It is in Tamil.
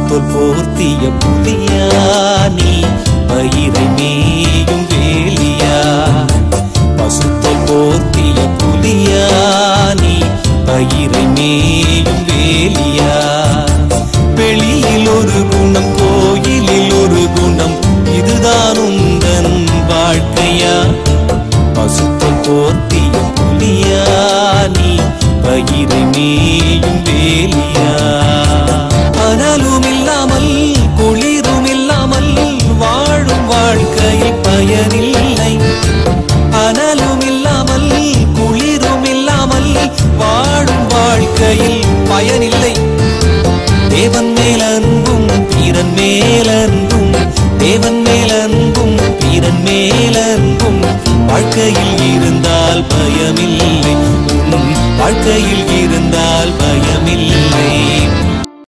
பசுத்தோல் போர்த்திய புலியா நீ பயிரை மேயும் வேலியா பசுத்தோல் போர்த்திய புலியா நீ பயிரை மேயும் வேலியா வெளியில் ஒரு குணம் கோயிலில் ஒரு குணம் இதுதான் உந்தன் வாழ்க்கையா பசுத்தோல் போர்த்திய புலியா நீ பயிரை மேயும் வேலியா அனலும் இல்லாமல் குளிரும் இல்லாமல் வாழும் வாழ்க்கையில் பயனில்லை அனலும் இல்லாமல் குளிரும் இல்லாமல் வாழும் வாழ்க்கையில் பயனில்லை தேவன் மேல் அன்பும் பிறன் மேல் அன்பும் தேவன் மேல் அன்பும் பிறன் மேல் அன்பும் வாழ்க்கையில் இருந்தால் பயமில்லை உன் வாழ்க்கையில் இருந்தால் பயமில்லை